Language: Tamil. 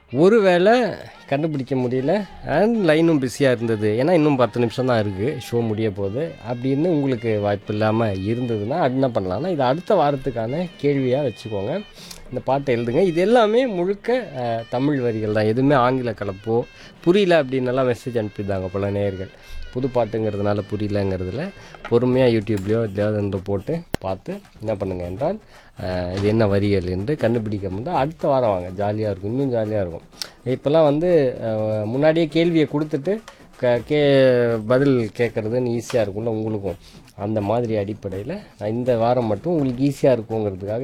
ஒருவேளை கண்டுபிடிக்க முடியல அண்ட் லைனும் பிஸியாக இருந்தது ஏன்னா இன்னும் பத்து நிமிஷம் தான் இருக்குது ஷோ முடிய போகுது அப்படின்னு உங்களுக்கு வாய்ப்பு இல்லாமல் இருந்ததுன்னா அது என்ன பண்ணலாம்னா இது அடுத்த வாரத்துக்கான கேள்வியாக வச்சுக்கோங்க இந்த பாட்டை எழுதுங்க இது எல்லாமே முழுக்க அஹ், தமிழ் வரிகள் தான் எதுவுமே ஆங்கில கலப்போ புரியல அப்படின்னெல்லாம் மெசேஜ் அனுப்பியிருந்தாங்க பல நேயர்கள் புது பாட்டுங்கிறதுனால புரியலங்கிறதுல பொறுமையாக யூடியூப்லேயோ எதையாவது ஒன்று போட்டு பார்த்து என்ன பண்ணுங்க என்றால் அஹ், இது என்ன வரிகள் என்று கண்டுபிடிக்க முடியாது அடுத்த வாரம் வாங்க ஜாலியாக இருக்கும் இன்னும் ஜாலியாக இருக்கும் இப்போல்லாம் வந்து அஹ், முன்னாடியே கேள்வியை கொடுத்துட்டு க கே பதில் கேட்குறதுன்னு ஈஸியாக இருக்கும்ல உங்களுக்கும் அந்த மாதிரி அடிப்படையில் இந்த வாரம் மட்டும் உங்களுக்கு ஈஸியாக இருக்குங்கிறதுக்காக